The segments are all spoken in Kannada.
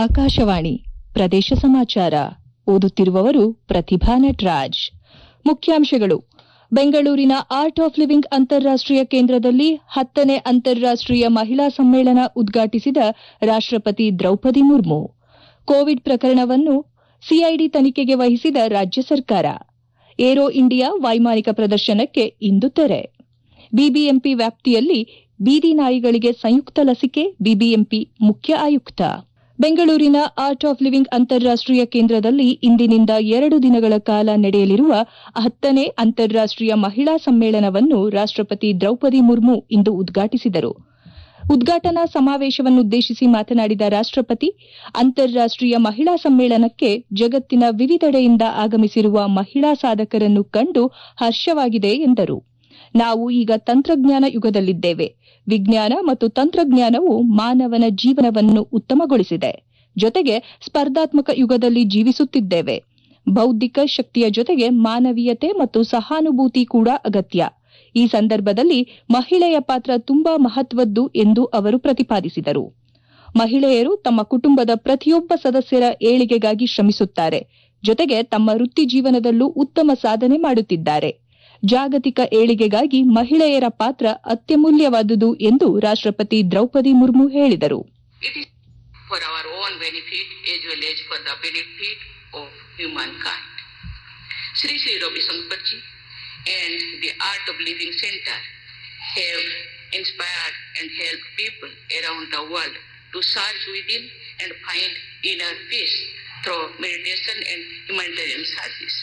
ಆಕಾಶವಾಣಿ ಪ್ರದೇಶ ಸಮಾಚಾರ ಓದುತ್ತಿರುವವರು ಪ್ರತಿಭಾ ನಟರಾಜ್ ಮುಖ್ಯಾಂಶಗಳು ಬೆಂಗಳೂರಿನ ಆರ್ಟ್ ಆಫ್ ಲಿವಿಂಗ್ ಅಂತಾರಾಷ್ಟೀಯ ಕೇಂದ್ರದಲ್ಲಿ ಹತ್ತನೇ ಅಂತಾರಾಷ್ಟೀಯ ಮಹಿಳಾ ಸಮ್ಮೇಳನ ಉದ್ಘಾಟಿಸಿದ ರಾಷ್ಟಪತಿ ದ್ರೌಪದಿ ಮುರ್ಮು ಕೋವಿಡ್ ಪ್ರಕರಣವನ್ನು ಸಿಐಡಿ ತನಿಖೆಗೆ ವಹಿಸಿದ ರಾಜ್ಯ ಸರ್ಕಾರ ಏರೋ ಇಂಡಿಯಾ ವೈಮಾನಿಕ ಪ್ರದರ್ಶನಕ್ಕೆ ಇಂದು ತೆರೆ ಬಿಬಿಎಂಪಿ ವ್ಯಾಪ್ತಿಯಲ್ಲಿ ಬೀದಿ ನಾಯಿಗಳಿಗೆ ಸಂಯುಕ್ತ ಲಸಿಕೆ ಬಿಬಿಎಂಪಿ ಮುಖ್ಯ ಆಯುಕ್ತ ಬೆಂಗಳೂರಿನ ಆರ್ಟ್ ಆಫ್ ಲಿವಿಂಗ್ ಅಂತಾರಾಷ್ಟೀಯ ಕೇಂದ್ರದಲ್ಲಿ ಇಂದಿನಿಂದ ಎರಡು ದಿನಗಳ ಕಾಲ ನಡೆಯಲಿರುವ ಹತ್ತನೇ ಅಂತಾರಾಷ್ಟೀಯ ಮಹಿಳಾ ಸಮ್ಮೇಳನವನ್ನು ರಾಷ್ಟಪತಿ ದ್ರೌಪದಿ ಮುರ್ಮು ಇಂದು ಉದ್ಘಾಟಿಸಿದರು ಉದ್ಘಾಟನಾ ಸಮಾವೇಶವನ್ನುದ್ದೇಶಿಸಿ ಮಾತನಾಡಿದ ರಾಷ್ಟಪತಿ ಅಂತಾರಾಷ್ಟೀಯ ಮಹಿಳಾ ಸಮ್ಮೇಳನಕ್ಕೆ ಜಗತ್ತಿನ ವಿವಿಧೆಡೆಯಿಂದ ಆಗಮಿಸಿರುವ ಮಹಿಳಾ ಸಾಧಕರನ್ನು ಕಂಡು ಹರ್ಷವಾಗಿದೆ ಎಂದರು ನಾವು ಈಗ ತಂತ್ರಜ್ಞಾನ ಯುಗದಲ್ಲಿದ್ದೇವೆ ವಿಜ್ಞಾನ ಮತ್ತು ತಂತ್ರಜ್ಞಾನವು ಮಾನವನ ಜೀವನವನ್ನು ಉತ್ತಮಗೊಳಿಸಿದೆ ಜೊತೆಗೆ ಸ್ಪರ್ಧಾತ್ಮಕ ಯುಗದಲ್ಲಿ ಜೀವಿಸುತ್ತಿದ್ದೇವೆ ಬೌದ್ಧಿಕ ಶಕ್ತಿಯ ಜೊತೆಗೆ ಮಾನವೀಯತೆ ಮತ್ತು ಸಹಾನುಭೂತಿ ಕೂಡ ಅಗತ್ಯ ಈ ಸಂದರ್ಭದಲ್ಲಿ ಮಹಿಳೆಯ ಪಾತ್ರ ತುಂಬಾ ಮಹತ್ವದ್ದು ಎಂದು ಅವರು ಪ್ರತಿಪಾದಿಸಿದರು ಮಹಿಳೆಯರು ತಮ್ಮ ಕುಟುಂಬದ ಪ್ರತಿಯೊಬ್ಬ ಸದಸ್ಯರ ಏಳಿಗೆಗಾಗಿ ಶ್ರಮಿಸುತ್ತಾರೆ ಜೊತೆಗೆ ತಮ್ಮ ವೃತ್ತಿ ಜೀವನದಲ್ಲೂ ಉತ್ತಮ ಸಾಧನೆ ಮಾಡುತ್ತಿದ್ದಾರೆ ಜಾಗತಿಕ ಏಳಿಗೆಗಾಗಿ ಮಹಿಳೆಯರ ಪಾತ್ರ ಅತ್ಯಮೂಲ್ಯವಾದುದು ಎಂದು ರಾಷ್ಟಪತಿ ದ್ರೌಪದಿ ಮುರ್ಮು ಹೇಳಿದರು It is for our own benefit as well as for the benefit of humankind. Sri Sri Ravi Sankarji and the Art of Living Center have inspired and helped people around the world to search within and find inner peace through meditation and humanitarian service.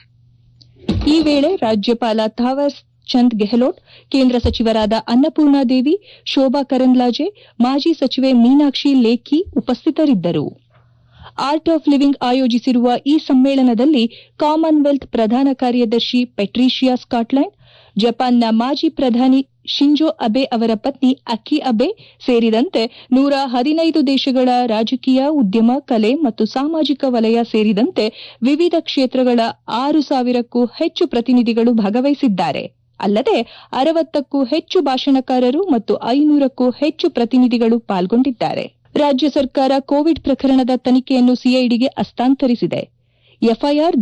ಈ ವೇಳೆ ರಾಜ್ಯಪಾಲ ಥಾವರ್ ಚಂದ್ ಗೆಹ್ಲೋಟ್ ಕೇಂದ್ರ ಸಚಿವರಾದ ಅನ್ನಪೂರ್ಣಾದೇವಿ ಶೋಭಾ ಕರಂದ್ಲಾಜೆ ಮಾಜಿ ಸಚಿವೆ ಮೀನಾಕ್ಷಿ ಲೇಖಿ ಉಪಸ್ಥಿತರಿದ್ದರು ಆರ್ಟ್ ಆಫ್ ಲಿವಿಂಗ್ ಆಯೋಜಿಸಿರುವ ಈ ಸಮ್ಮೇಳನದಲ್ಲಿ ಕಾಮನ್ವೆಲ್ತ್ ಪ್ರಧಾನ ಕಾರ್ಯದರ್ಶಿ ಪೆಟ್ರೀಷಿಯಾ ಸ್ಕಾಟ್ಲೆಂಡ್ ಜಪಾನ್ನ ಮಾಜಿ ಪ್ರಧಾನಿ ಶಿಂಜೋ ಅಬೆ ಅವರ ಪತ್ನಿ ಅಕ್ಕಿ ಅಬೆ ಸೇರಿದಂತೆ ನೂರ ಹದಿನೈದು ದೇಶಗಳ ರಾಜಕೀಯ ಉದ್ಯಮ ಕಲೆ ಮತ್ತು ಸಾಮಾಜಿಕ ವಲಯ ಸೇರಿದಂತೆ ವಿವಿಧ ಕ್ಷೇತ್ರಗಳ ಆರು ಸಾವಿರಕ್ಕೂ ಹೆಚ್ಚು ಪ್ರತಿನಿಧಿಗಳು ಭಾಗವಹಿಸಿದ್ದಾರೆ ಅಲ್ಲದೆ ಅರವತ್ತಕ್ಕೂ ಹೆಚ್ಚು ಭಾಷಣಕಾರರು ಮತ್ತು ಐನೂರಕ್ಕೂ ಹೆಚ್ಚು ಪ್ರತಿನಿಧಿಗಳು ಪಾಲ್ಗೊಂಡಿದ್ದಾರೆ ರಾಜ್ಯ ಸರ್ಕಾರ ಕೋವಿಡ್ ಪ್ರಕರಣದ ತನಿಖೆಯನ್ನು ಸಿಐಡಿಗೆ ಹಸ್ತಾಂತರಿಸಿದೆ ಎಫ್ಐಆರ್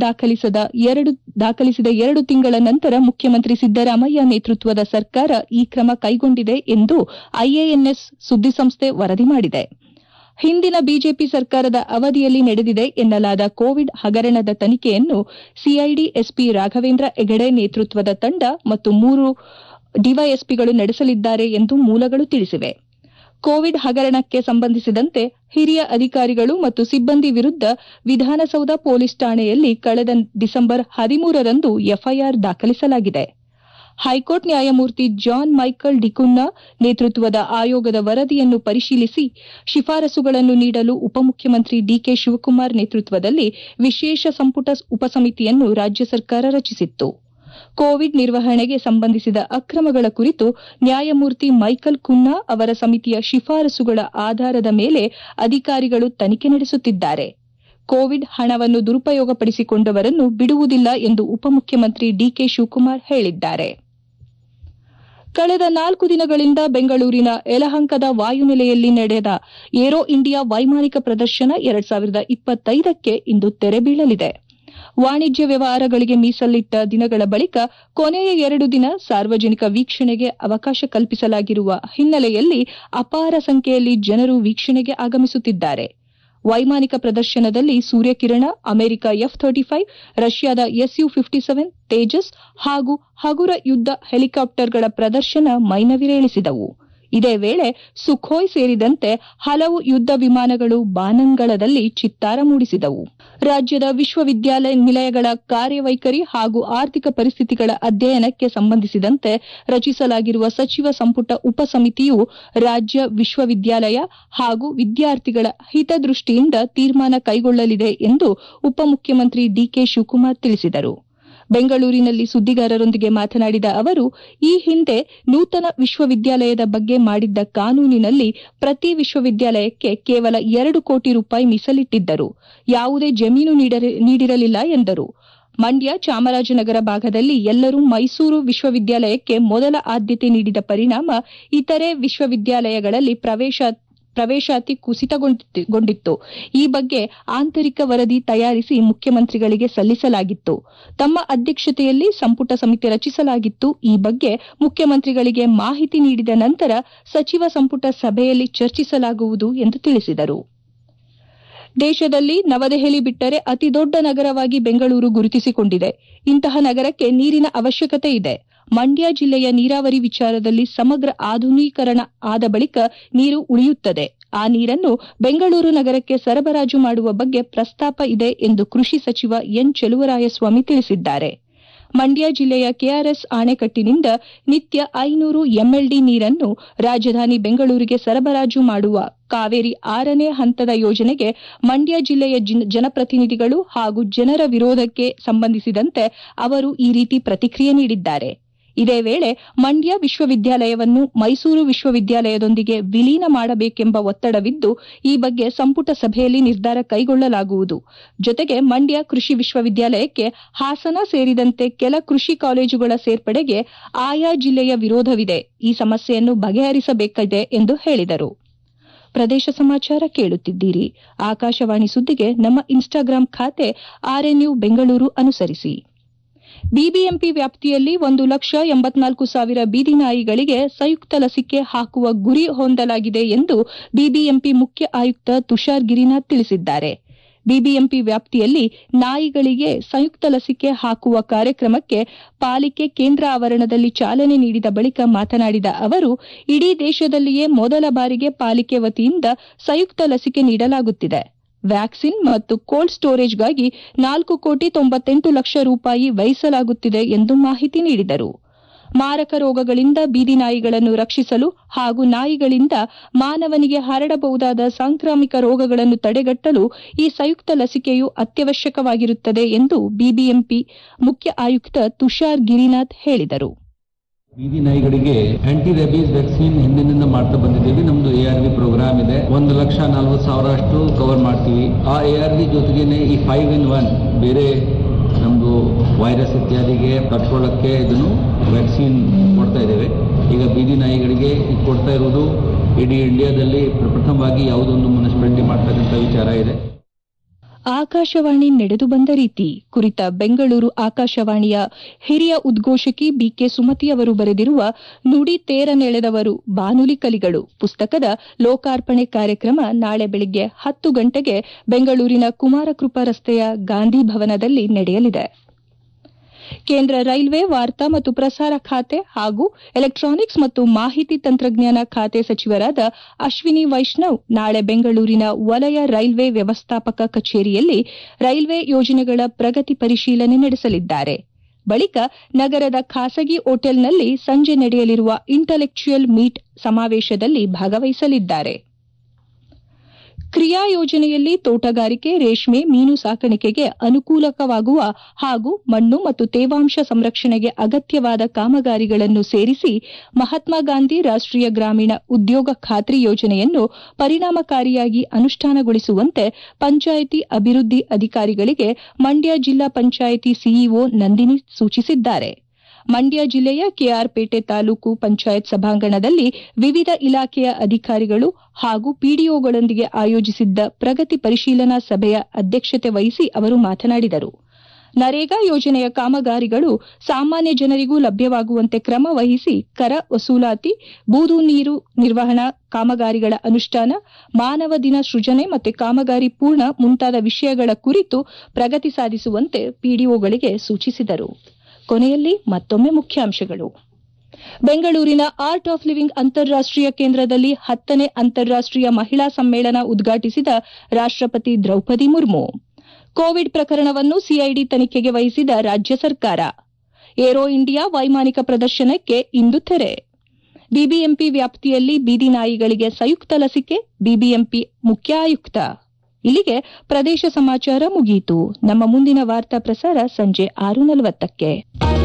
ದಾಖಲಿಸಿದ ಎರಡು ತಿಂಗಳ ನಂತರ ಮುಖ್ಯಮಂತ್ರಿ ಸಿದ್ದರಾಮಯ್ಯ ನೇತೃತ್ವದ ಸರ್ಕಾರ ಈ ಕ್ರಮ ಕೈಗೊಂಡಿದೆ ಎಂದು ಐಎಎನ್ಎಸ್ ಸುದ್ದಿಸಂಸ್ಥೆ ವರದಿ ಮಾಡಿದೆ ಹಿಂದಿನ ಬಿಜೆಪಿ ಸರ್ಕಾರದ ಅವಧಿಯಲ್ಲಿ ನಡೆದಿದೆ ಎನ್ನಲಾದ ಕೋವಿಡ್ ಹಗರಣದ ತನಿಖೆಯನ್ನು ಸಿಐಡಿ ಎಸ್ಪಿ ರಾಘವೇಂದ್ರ ಹೆಗಡೆ ನೇತೃತ್ವದ ತಂಡ ಮತ್ತು ಮೂರು ಡಿವೈಎಸ್ಪಿಗಳು ನಡೆಸಲಿದ್ದಾರೆ ಎಂದು ಮೂಲಗಳು ತಿಳಿಸಿವೆ ಕೋವಿಡ್ ಹಗರಣಕ್ಕೆ ಸಂಬಂಧಿಸಿದಂತೆ ಹಿರಿಯ ಅಧಿಕಾರಿಗಳು ಮತ್ತು ಸಿಬ್ಬಂದಿ ವಿರುದ್ದ ವಿಧಾನಸೌಧ ಪೊಲೀಸ್ ಠಾಣೆಯಲ್ಲಿ ಕಳೆದ ಡಿಸೆಂಬರ್ ಹದಿಮೂರರಂದು ಎಫ್ಐಆರ್ ದಾಖಲಿಸಲಾಗಿದೆ ಹೈಕೋರ್ಟ್ ನ್ಯಾಯಮೂರ್ತಿ ಜಾನ್ ಮೈಕಲ್ ಡಿಕುನ್ನಾ ನೇತೃತ್ವದ ಆಯೋಗದ ವರದಿಯನ್ನು ಪರಿಶೀಲಿಸಿ ಶಿಫಾರಸುಗಳನ್ನು ನೀಡಲು ಉಪಮುಖ್ಯಮಂತ್ರಿ ಡಿಕೆ ಶಿವಕುಮಾರ್ ನೇತೃತ್ವದಲ್ಲಿ ವಿಶೇಷ ಸಂಪುಟ ಉಪಸಮಿತಿಯನ್ನು ರಾಜ್ಯ ಸರ್ಕಾರ ರಚಿಸಿತ್ತು ಕೋವಿಡ್ ನಿರ್ವಹಣೆಗೆ ಸಂಬಂಧಿಸಿದ ಅಕ್ರಮಗಳ ಕುರಿತು ನ್ಯಾಯಮೂರ್ತಿ ಮೈಕಲ್ ಕುನ್ನಾ ಅವರ ಸಮಿತಿಯ ಶಿಫಾರಸುಗಳ ಆಧಾರದ ಮೇಲೆ ಅಧಿಕಾರಿಗಳು ತನಿಖೆ ನಡೆಸುತ್ತಿದ್ದಾರೆ ಕೋವಿಡ್ ಹಣವನ್ನು ದುರುಪಯೋಗಪಡಿಸಿಕೊಂಡವರನ್ನು ಬಿಡುವುದಿಲ್ಲ ಎಂದು ಉಪಮುಖ್ಯಮಂತ್ರಿ ಡಿಕೆ ಶಿವಕುಮಾರ್ ಹೇಳಿದ್ದಾರೆ ಕಳೆದ ನಾಲ್ಕು ದಿನಗಳಿಂದ ಬೆಂಗಳೂರಿನ ಯಲಹಂಕದ ವಾಯುನೆಲೆಯಲ್ಲಿ ನಡೆದ ಏರೋ ಇಂಡಿಯಾ ವೈಮಾನಿಕ ಪ್ರದರ್ಶನ ಎರಡ್ ಸಾವಿರದ ಇಪ್ಪತ್ತೈದಕ್ಕೆ ಇಂದು ತೆರೆ ಬೀಳಲಿದೆ ವಾಣಿಜ್ಯ ವ್ಯವಹಾರಗಳಿಗೆ ಮೀಸಲಿಟ್ಟ ದಿನಗಳ ಬಳಿಕ ಕೊನೆಯ ಎರಡು ದಿನ ಸಾರ್ವಜನಿಕ ವೀಕ್ಷಣೆಗೆ ಅವಕಾಶ ಕಲ್ಪಿಸಲಾಗಿರುವ ಹಿನ್ನೆಲೆಯಲ್ಲಿ ಅಪಾರ ಸಂಖ್ಯೆಯಲ್ಲಿ ಜನರು ವೀಕ್ಷಣೆಗೆ ಆಗಮಿಸುತ್ತಿದ್ದಾರೆ ವೈಮಾನಿಕ ಪ್ರದರ್ಶನದಲ್ಲಿ Suryakiran America F thirty five ರಷ್ಯಾದ ಎಸ್ಯು ಫಿಫ್ಟಿ ಸೆವೆನ್ ತೇಜಸ್ ಹಾಗೂ ಹಗುರ ಯುದ್ದ ಹೆಲಿಕಾಪ್ಟರ್ಗಳ ಪ್ರದರ್ಶನ ಮೈನವಿರೇಳಿಸಿದವು ಇದೇ ವೇಳೆ ಸುಖೋಯ್ ಸೇರಿದಂತೆ ಹಲವು ಯುದ್ದ ವಿಮಾನಗಳು ಬಾನಂಗಳದಲ್ಲಿ ಚಿತ್ತಾರ ಮೂಡಿಸಿದವು ರಾಜ್ಯದ ವಿಶ್ವವಿದ್ಯಾಲಯ ನಿಲಯಗಳ ಕಾರ್ಯವೈಖರಿ ಹಾಗೂ ಆರ್ಥಿಕ ಪರಿಸ್ಥಿತಿಗಳ ಅಧ್ಯಯನಕ್ಕೆ ಸಂಬಂಧಿಸಿದಂತೆ ರಚಿಸಲಾಗಿರುವ ಸಚಿವ ಸಂಪುಟ ಉಪಸಮಿತಿಯು ರಾಜ್ಯ ವಿಶ್ವವಿದ್ಯಾಲಯ ಹಾಗೂ ವಿದ್ಯಾರ್ಥಿಗಳ ಹಿತದೃಷ್ಟಿಯಿಂದ ತೀರ್ಮಾನ ಕೈಗೊಳ್ಳಲಿದೆ ಎಂದು ಉಪಮುಖ್ಯಮಂತ್ರಿ ಡಿಕೆ ಶಿವಕುಮಾರ್ ತಿಳಿಸಿದರು ಬೆಂಗಳೂರಿನಲ್ಲಿ ಸುದ್ದಿಗಾರರೊಂದಿಗೆ ಮಾತನಾಡಿದ ಅವರು ಈ ಹಿಂದೆ ನೂತನ ವಿಶ್ವವಿದ್ಯಾಲಯದ ಬಗ್ಗೆ ಮಾಡಿದ್ದ ಕಾನೂನಿನಲ್ಲಿ ಪ್ರತಿ ವಿಶ್ವವಿದ್ಯಾಲಯಕ್ಕೆ ಕೇವಲ ಎರಡು ಕೋಟಿ ರೂಪಾಯಿ ಮೀಸಲಿಟ್ಟಿದ್ದರು ಯಾವುದೇ ಜಮೀನು ನೀಡಿರಲಿಲ್ಲ ಎಂದರು ಮಂಡ್ಯ ಚಾಮರಾಜನಗರ ಭಾಗದಲ್ಲಿ ಎಲ್ಲರೂ ಮೈಸೂರು ವಿಶ್ವವಿದ್ಯಾಲಯಕ್ಕೆ ಮೊದಲ ಆದ್ಯತೆ ನೀಡಿದ ಪರಿಣಾಮ ಇತರೆ ವಿಶ್ವವಿದ್ಯಾಲಯಗಳಲ್ಲಿ ಪ್ರವೇಶ ಪ್ರವೇಶಾತಿ ಕುಸಿತಗೊಂಡಿತ್ತು ಈ ಬಗ್ಗೆ ಆಂತರಿಕ ವರದಿ ತಯಾರಿಸಿ ಮುಖ್ಯಮಂತ್ರಿಗಳಿಗೆ ಸಲ್ಲಿಸಲಾಗಿತ್ತು ತಮ್ಮ ಅಧ್ಯಕ್ಷತೆಯಲ್ಲಿ ಸಂಪುಟ ಸಮಿತಿ ರಚಿಸಲಾಗಿತ್ತು ಈ ಬಗ್ಗೆ ಮುಖ್ಯಮಂತ್ರಿಗಳಿಗೆ ಮಾಹಿತಿ ನೀಡಿದ ನಂತರ ಸಚಿವ ಸಂಪುಟ ಸಭೆಯಲ್ಲಿ ಚರ್ಚಿಸಲಾಗುವುದು ಎಂದು ತಿಳಿಸಿದರು ದೇಶದಲ್ಲಿ ನವದೆಹಲಿ ಬಿಟ್ಟರೆ ಅತಿದೊಡ್ಡ ನಗರವಾಗಿ ಬೆಂಗಳೂರು ಗುರುತಿಸಿಕೊಂಡಿದೆ ಇಂತಹ ನಗರಕ್ಕೆ ನೀರಿನ ಅವಶ್ಯಕತೆ ಇದೆ ಮಂಡ್ಯ ಜಿಲ್ಲೆಯ ನೀರಾವರಿ ವಿಚಾರದಲ್ಲಿ ಸಮಗ್ರ ಆಧುನೀಕರಣ ಆದ ಬಳಿಕ ನೀರು ಉಳಿಯುತ್ತದೆ ಆ ನೀರನ್ನು ಬೆಂಗಳೂರು ನಗರಕ್ಕೆ ಸರಬರಾಜು ಮಾಡುವ ಬಗ್ಗೆ ಪ್ರಸ್ತಾಪ ಇದೆ ಎಂದು ಕೃಷಿ ಸಚಿವ ಎನ್ ಚೆಲುವರಾಯಸ್ವಾಮಿ ತಿಳಿಸಿದ್ದಾರೆ ಮಂಡ್ಯ ಜಿಲ್ಲೆಯ ಕೆಆರ್ಎಸ್ ಅಣೆಕಟ್ಟಿನಿಂದ ನಿತ್ಯ ಐನೂರು ಎಂಎಲ್ಡಿ ನೀರನ್ನು ರಾಜಧಾನಿ ಬೆಂಗಳೂರಿಗೆ ಸರಬರಾಜು ಮಾಡುವ ಕಾವೇರಿ ಆರನೇ ಹಂತದ ಯೋಜನೆಗೆ ಮಂಡ್ಯ ಜಿಲ್ಲೆಯ ಜನಪ್ರತಿನಿಧಿಗಳು ಹಾಗೂ ಜನರ ವಿರೋಧಕ್ಕೆ ಸಂಬಂಧಿಸಿದಂತೆ ಅವರು ಈ ರೀತಿ ಪ್ರತಿಕ್ರಿಯೆ ನೀಡಿದ್ದಾರೆ ಇದೇ ವೇಳೆ ಮಂಡ್ಯ ವಿಶ್ವವಿದ್ಯಾಲಯವನ್ನು ಮೈಸೂರು ವಿಶ್ವವಿದ್ಯಾಲಯದೊಂದಿಗೆ ವಿಲೀನ ಮಾಡಬೇಕೆಂಬ ಒತ್ತಡವಿದ್ದು ಈ ಬಗ್ಗೆ ಸಂಪುಟ ಸಭೆಯಲ್ಲಿ ನಿರ್ಧಾರ ಕೈಗೊಳ್ಳಲಾಗುವುದು ಜೊತೆಗೆ ಮಂಡ್ಯ ಕೃಷಿ ವಿಶ್ವವಿದ್ಯಾಲಯಕ್ಕೆ ಹಾಸನ ಸೇರಿದಂತೆ ಕೆಲ ಕೃಷಿ ಕಾಲೇಜುಗಳ ಸೇರ್ಪಡೆಗೆ ಆಯಾ ಜಿಲ್ಲೆಯ ವಿರೋಧವಿದೆ ಈ ಸಮಸ್ಯೆಯನ್ನು ಬಗೆಹರಿಸಬೇಕಿದೆ ಎಂದು ಹೇಳಿದರು ಪ್ರದೇಶ ಸಮಾಚಾರ ಕೇಳುತ್ತಿದ್ದೀರಿ ಆಕಾಶವಾಣಿ ಸುದ್ದಿಗೆ ನಮ್ಮ ಇನ್ಸ್ಟಾಗ್ರಾಂ ಖಾತೆ ಆರ್ಎನ್ಯು ಬೆಂಗಳೂರು ಅನುಸರಿಸಿ ಬಿಬಿಎಂಪಿ ವ್ಯಾಪ್ತಿಯಲ್ಲಿ ಒಂದು ಲಕ್ಷ ಎಂಬತ್ನಾಲ್ಕು ಸಾವಿರ ಬೀದಿ ನಾಯಿಗಳಿಗೆ ಸಂಯುಕ್ತ ಲಸಿಕೆ ಹಾಕುವ ಗುರಿ ಹೊಂದಲಾಗಿದೆ ಎಂದು ಬಿಬಿಎಂಪಿ ಮುಖ್ಯ ಆಯುಕ್ತ ತುಷಾರ್ ಗಿರಿನಾಥ್ ತಿಳಿಸಿದ್ದಾರೆ ಬಿಬಿಎಂಪಿ ವ್ಯಾಪ್ತಿಯಲ್ಲಿ ನಾಯಿಗಳಿಗೆ ಸಂಯುಕ್ತ ಲಸಿಕೆ ಹಾಕುವ ಕಾರ್ಯಕ್ರಮಕ್ಕೆ ಪಾಲಿಕೆ ಕೇಂದ್ರ ಆವರಣದಲ್ಲಿ ಚಾಲನೆ ನೀಡಿದ ಬಳಿಕ ಮಾತನಾಡಿದ ಅವರು ಇಡೀ ದೇಶದಲ್ಲಿಯೇ ಮೊದಲ ಬಾರಿಗೆ ಪಾಲಿಕೆ ವತಿಯಿಂದ ಸಂಯುಕ್ತ ಲಸಿಕೆ ನೀಡಲಾಗುತ್ತಿದೆ ವ್ಯಾಕ್ಸಿನ್ ಮತ್ತು ಕೋಲ್ಡ್ ಸ್ಟೋರೇಜ್ಗಾಗಿ ನಾಲ್ಕು ಕೋಟಿ ತೊಂಬತ್ತೆಂಟು ಲಕ್ಷ ರೂಪಾಯಿ ವ್ಯಯಿಸಲಾಗುತ್ತಿದೆ ಎಂದು ಮಾಹಿತಿ ನೀಡಿದರು ಮಾರಕ ರೋಗಗಳಿಂದ ಬೀದಿ ನಾಯಿಗಳನ್ನು ರಕ್ಷಿಸಲು ಹಾಗೂ ನಾಯಿಗಳಿಂದ ಮಾನವನಿಗೆ ಹರಡಬಹುದಾದ ಸಾಂಕ್ರಾಮಿಕ ರೋಗಗಳನ್ನು ತಡೆಗಟ್ಟಲು ಈ ಸಂಯುಕ್ತ ಲಸಿಕೆಯು ಅತ್ಯವಶ್ಯಕವಾಗಿರುತ್ತದೆ ಎಂದು ಬಿಬಿಎಂಪಿ ಮುಖ್ಯ ಆಯುಕ್ತ ತುಷಾರ್ ಗಿರಿನಾಥ್ ಹೇಳಿದರು ಬೀದಿ ನಾಯಿಗಳಿಗೆ ಆಂಟಿ ರೆಬೀಸ್ ವ್ಯಾಕ್ಸಿನ್ ಹಿಂದಿನಿಂದ ಮಾಡ್ತಾ ಬಂದಿದ್ದೀವಿ ನಮ್ದು ಎ ಆರ್ ವಿ ಪ್ರೋಗ್ರಾಮ್ ಇದೆ ಒಂದು ಲಕ್ಷ ನಲ್ವತ್ತು ಸಾವಿರ ಅಷ್ಟು ಕವರ್ ಮಾಡ್ತೀವಿ ಆ ಎ ಆರ್ ವಿ ಜೊತೆಗೇನೆ ಈ ಫೈವ್ ಇನ್ ಒನ್ ಬೇರೆ ನಮ್ದು ವೈರಸ್ ಇತ್ಯಾದಿಗೆ ತಡ್ಕೊಳ್ಳೋಕ್ಕೆ ಇದನ್ನು ವ್ಯಾಕ್ಸಿನ್ ಕೊಡ್ತಾ ಇದ್ದೇವೆ ಈಗ ಬೀದಿ ನಾಯಿಗಳಿಗೆ ಇದು ಕೊಡ್ತಾ ಇರೋದು ಇಡೀ ಇಂಡಿಯಾದಲ್ಲಿ ಪ್ರಪ್ರಥಮವಾಗಿ ಯಾವುದೊಂದು ಮುನ್ಸಿಪಾಲಿಟಿ ಮಾಡ್ತಕ್ಕಂಥ ವಿಚಾರ ಇದೆ ಆಕಾಶವಾಣಿ ನಡೆದು ಬಂದ ರೀತಿ ಕುರಿತ ಬೆಂಗಳೂರು ಆಕಾಶವಾಣಿಯ ಹಿರಿಯ ಉದ್ಘೋಷಕಿ ಬಿಕೆ ಸುಮತಿ ಅವರು ಬರೆದಿರುವ ನುಡಿ ತೇರನೆಳೆದವರು ಬಾನುಲಿ ಕಲಿಗಳು ಪುಸ್ತಕದ ಲೋಕಾರ್ಪಣೆ ಕಾರ್ಯಕ್ರಮ ನಾಳೆ ಬೆಳಗ್ಗೆ ಹತ್ತು ಗಂಟೆಗೆ ಬೆಂಗಳೂರಿನ ಕುಮಾರಕೃಪಾ ರಸ್ತೆಯ ಗಾಂಧಿ ಭವನದಲ್ಲಿ ನಡೆಯಲಿದೆ ಕೇಂದ್ರ ರೈಲ್ವೆ ವಾರ್ತಾ ಮತ್ತು ಪ್ರಸಾರ ಖಾತೆ ಹಾಗೂ ಎಲೆಕ್ಟ್ರಾನಿಕ್ಸ್ ಮತ್ತು ಮಾಹಿತಿ ತಂತ್ರಜ್ಞಾನ ಖಾತೆ ಸಚಿವರಾದ ಅಶ್ವಿನಿ ವೈಷ್ಣವ್ ನಾಳೆ ಬೆಂಗಳೂರಿನ ವಲಯ ರೈಲ್ವೆ ವ್ಯವಸ್ಥಾಪಕ ಕಚೇರಿಯಲ್ಲಿ ರೈಲ್ವೆ ಯೋಜನೆಗಳ ಪ್ರಗತಿ ಪರಿಶೀಲನೆ ನಡೆಸಲಿದ್ದಾರೆ ಬಳಿಕ ನಗರದ ಖಾಸಗಿ ಹೋಟೆಲ್ನಲ್ಲಿ ಸಂಜೆ ನಡೆಯಲಿರುವ ಇಂಟಲೆಕ್ಚುಯಲ್ ಮೀಟ್ ಸಮಾವೇಶದಲ್ಲಿ ಭಾಗವಹಿಸಲಿದ್ದಾರೆ ಕ್ರಿಯಾ ಯೋಜನೆಯಲ್ಲಿ ತೋಟಗಾರಿಕೆ ರೇಷ್ಮೆ ಮೀನು ಸಾಕಾಣಿಕೆಗೆ ಅನುಕೂಲಕವಾಗುವ ಹಾಗೂ ಮಣ್ಣು ಮತ್ತು ತೇವಾಂಶ ಸಂರಕ್ಷಣೆಗೆ ಅಗತ್ಯವಾದ ಕಾಮಗಾರಿಗಳನ್ನು ಸೇರಿಸಿ ಮಹಾತ್ಮ ಗಾಂಧಿ ರಾಷ್ಟೀಯ ಗ್ರಾಮೀಣ ಉದ್ಯೋಗ ಖಾತ್ರಿ ಯೋಜನೆಯನ್ನು ಪರಿಣಾಮಕಾರಿಯಾಗಿ ಅನುಷ್ಠಾನಗೊಳಿಸುವಂತೆ ಪಂಚಾಯಿತಿ ಅಭಿವೃದ್ಧಿ ಅಧಿಕಾರಿಗಳಿಗೆ ಮಂಡ್ಯ ಜಿಲ್ಲಾ ಪಂಚಾಯಿತಿ ಸಿಇಒ ನಂದಿನಿ ಸೂಚಿಸಿದ್ದಾರೆ ಮಂಡ್ಯ ಜಿಲ್ಲೆಯ ಕೆಆರ್ಪೇಟೆ ತಾಲೂಕು ಪಂಚಾಯತ್ ಸಭಾಂಗಣದಲ್ಲಿ ವಿವಿಧ ಇಲಾಖೆಯ ಅಧಿಕಾರಿಗಳು ಹಾಗೂ ಪಿಡಿಒಗಳೊಂದಿಗೆ ಆಯೋಜಿಸಿದ್ದ ಪ್ರಗತಿ ಪರಿಶೀಲನಾ ಸಭೆಯ ಅಧ್ಯಕ್ಷತೆ ವಹಿಸಿ ಅವರು ಮಾತನಾಡಿದರು ನರೇಗಾ ಯೋಜನೆಯ ಕಾಮಗಾರಿಗಳು ಸಾಮಾನ್ಯ ಜನರಿಗೂ ಲಭ್ಯವಾಗುವಂತೆ ಕ್ರಮ ವಹಿಸಿ ಕರ ವಸೂಲಾತಿ ಬೂದು ನೀರು ನಿರ್ವಹಣಾ ಕಾಮಗಾರಿಗಳ ಅನುಷ್ಠಾನ ಮಾನವ ದಿನ ಸೃಜನೆ ಮತ್ತು ಕಾಮಗಾರಿ ಪೂರ್ಣ ಮುಂತಾದ ವಿಷಯಗಳ ಕುರಿತು ಪ್ರಗತಿ ಸಾಧಿಸುವಂತೆ ಪಿಡಿಒಗಳಿಗೆ ಸೂಚಿಸಿದರು ಕೊನೆಯಲ್ಲಿ ಮತ್ತೊಮ್ಮೆ ಮುಖ್ಯಾಂಶಗಳು ಬೆಂಗಳೂರಿನ ಆರ್ಟ್ ಆಫ್ ಲಿವಿಂಗ್ ಅಂತಾರಾಷ್ಟೀಯ ಕೇಂದ್ರದಲ್ಲಿ ಹತ್ತನೇ ಅಂತಾರಾಷ್ಟೀಯ ಮಹಿಳಾ ಸಮ್ಮೇಳನ ಉದ್ಘಾಟಿಸಿದ ರಾಷ್ಟಪತಿ ದ್ರೌಪದಿ ಮುರ್ಮು ಕೋವಿಡ್ ಪ್ರಕರಣವನ್ನು ಸಿಐಡಿ ತನಿಖೆಗೆ ವಹಿಸಿದ ರಾಜ್ಯ ಸರ್ಕಾರ ಏರೋ ಇಂಡಿಯಾ ವೈಮಾನಿಕ ಪ್ರದರ್ಶನಕ್ಕೆ ಇಂದು ತೆರೆ ಬಿಬಿಎಂಪಿ ವ್ಯಾಪ್ತಿಯಲ್ಲಿ ಬೀದಿ ನಾಯಿಗಳಿಗೆ ಸಂಯುಕ್ತ ಲಸಿಕೆ ಬಿಬಿಎಂಪಿ ಮುಖ್ಯ ಆಯುಕ್ತ ಇಲ್ಲಿಗೆ ಪ್ರದೇಶ ಸಮಾಚಾರ ಮುಗಿಯಿತು ನಮ್ಮ ಮುಂದಿನ ವಾರ್ತಾ ಪ್ರಸಾರ ಸಂಜೆ ಆರು ನಲವತ್ತಕ್ಕೆ